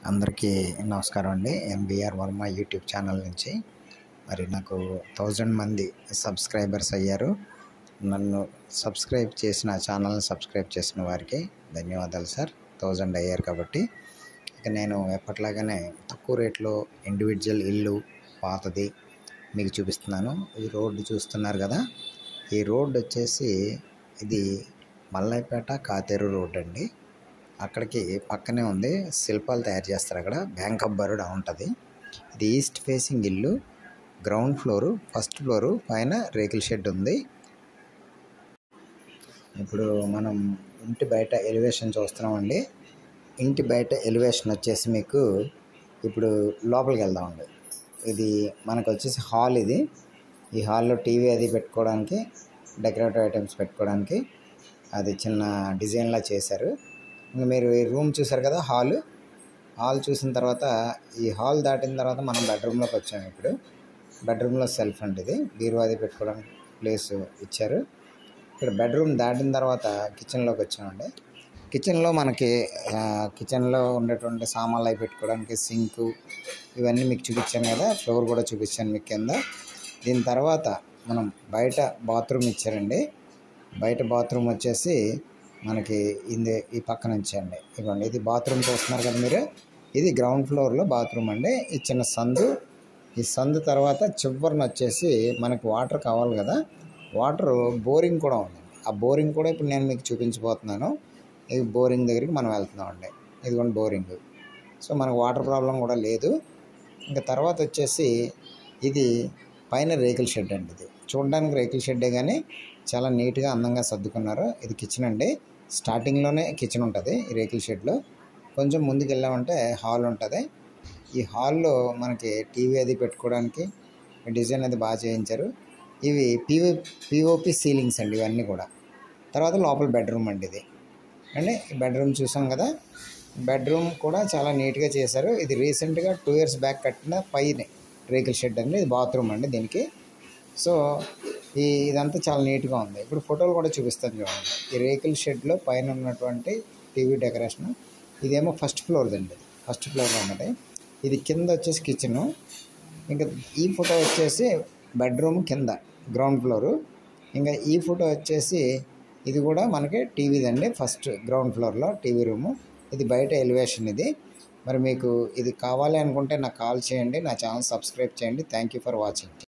అందరికీ నమస్కారం అండి ఎంబీఆర్ వర్మ యూట్యూబ్ ఛానల్ నుంచి మరి నాకు థౌజండ్ మంది సబ్స్క్రైబర్స్ అయ్యారు నన్ను సబ్స్క్రైబ్ చేసిన ఛానల్ని సబ్స్క్రైబ్ చేసిన వారికి ధన్యవాదాలు సార్ థౌజండ్ అయ్యారు కాబట్టి ఇక నేను ఎప్పట్లాగానే తక్కువ రేట్లో ఇండివిజువల్ ఇల్లు పాతది మీకు చూపిస్తున్నాను ఈ రోడ్డు చూస్తున్నారు కదా ఈ రోడ్డు వచ్చేసి ఇది మల్లాయిపేట కాతేరు రోడ్ అండి అక్కడికి పక్కనే ఉంది శిల్పాలు తయారు చేస్తారు అక్కడ బ్యాంక్ ఆఫ్ బరోడా ఉంటుంది ఇది ఈస్ట్ ఫేసింగ్ ఇల్లు గ్రౌండ్ ఫ్లోరు ఫస్ట్ ఫ్లోరు పైన రేకుల షెడ్ ఉంది ఇప్పుడు మనం ఇంటి బయట ఎలివేషన్ చూస్తున్నామండి ఇంటి బయట ఎలివేషన్ వచ్చేసి మీకు ఇప్పుడు లోపలికి వెళ్దామండి ఇది మనకు వచ్చేసి హాల్ ఇది ఈ హాల్లో టీవీ అది పెట్టుకోవడానికి డెకరేటివ్ ఐటమ్స్ పెట్టుకోవడానికి అది చిన్న డిజైన్లా చేశారు ఇంకా మీరు ఈ రూమ్ చూసారు కదా హాల్ హాల్ చూసిన తర్వాత ఈ హాల్ దాటిన తర్వాత మనం బెడ్రూమ్లోకి వచ్చాము ఇప్పుడు బెడ్రూమ్లో సెల్ఫ్ అండి ఇది బీరువా అది పెట్టుకోవడానికి ప్లేస్ ఇచ్చారు ఇక్కడ బెడ్రూమ్ దాటిన తర్వాత కిచెన్లోకి వచ్చామండి కిచెన్లో మనకి ఆ, కిచెన్లో ఉండేటువంటి సామాన్లు అవి పెట్టుకోవడానికి సింకు ఇవన్నీ మీకు చూపించాను కదా ఫ్లోర్ కూడా చూపించాను మీకు కింద దీని తర్వాత మనం బయట బాత్రూమ్ ఇచ్చారండి బయట బాత్రూమ్ వచ్చేసి మనకి ఇది ఈ పక్కన ఇచ్చండి ఇదిగోండి ఇది బాత్రూమ్ చూస్తున్నారు కదా మీరు ఇది గ్రౌండ్ ఫ్లోర్లో బాత్రూమ్ అండి ఈ చిన్న సందు ఈ సందు తర్వాత చివరిన వచ్చేసి మనకు వాటర్ కావాలి కదా వాటర్ బోరింగ్ కూడా ఉంది ఆ బోరింగ్ కూడా ఇప్పుడు నేను మీకు చూపించబోతున్నాను ఇది బోరింగ్ దగ్గరికి మనం వెళ్తున్నాం అండి ఇదిగోండి బోరింగ్ సో మనకు వాటర్ ప్రాబ్లం కూడా లేదు ఇంకా తర్వాత వచ్చేసి ఇది పైన రేకుల షెడ్ అండి ఇది చూడడానికి రేకుల షెడ్డే కానీ చాలా నీట్గా అందంగా సర్దుకున్నారు ఇది కిచెన్ అండి స్టార్టింగ్లోనే కిచెన్ ఉంటుంది ఈ రేకుల షెడ్లో కొంచెం ముందుకు వెళ్ళామంటే హాల్ ఉంటుంది ఈ హాల్లో మనకి టీవీ అది పెట్టుకోవడానికి డిజైన్ అది బాగా చేయించారు ఇవి పిఓ పిఓపి సీలింగ్స్ అండి ఇవన్నీ కూడా తర్వాత లోపల బెడ్రూమ్ అండి ఇది అండి బెడ్రూమ్ చూసాం కదా బెడ్రూమ్ కూడా చాలా నీట్గా చేశారు ఇది రీసెంట్గా టూ ఇయర్స్ బ్యాక్ కట్టిన పైన రేకుల షెడ్ అండి ఇది బాత్రూమ్ అండి దీనికి సో ఈ ఇదంతా చాలా నీట్గా ఉంది ఇప్పుడు ఫోటోలు కూడా చూపిస్తాను చూడండి ఈ రేకుల షెడ్లో పైన ఉన్నటువంటి టీవీ డెకరేషన్ ఇదేమో ఫస్ట్ ఫ్లోర్ అండి ఫస్ట్ ఫ్లోర్లో ఉన్నది ఇది కింద వచ్చేసి కిచెను ఇంకా ఈ ఫోటో వచ్చేసి బెడ్రూమ్ కింద గ్రౌండ్ ఫ్లోరు ఇంకా ఈ ఫోటో వచ్చేసి ఇది కూడా మనకి టీవీది అండి ఫస్ట్ గ్రౌండ్ ఫ్లోర్లో టీవీ రూము ఇది బయట ఎలివేషన్ ఇది మరి మీకు ఇది కావాలి అనుకుంటే నాకు కాల్ చేయండి నా ఛానల్ సబ్స్క్రైబ్ చేయండి థ్యాంక్ యూ ఫర్ వాచింగ్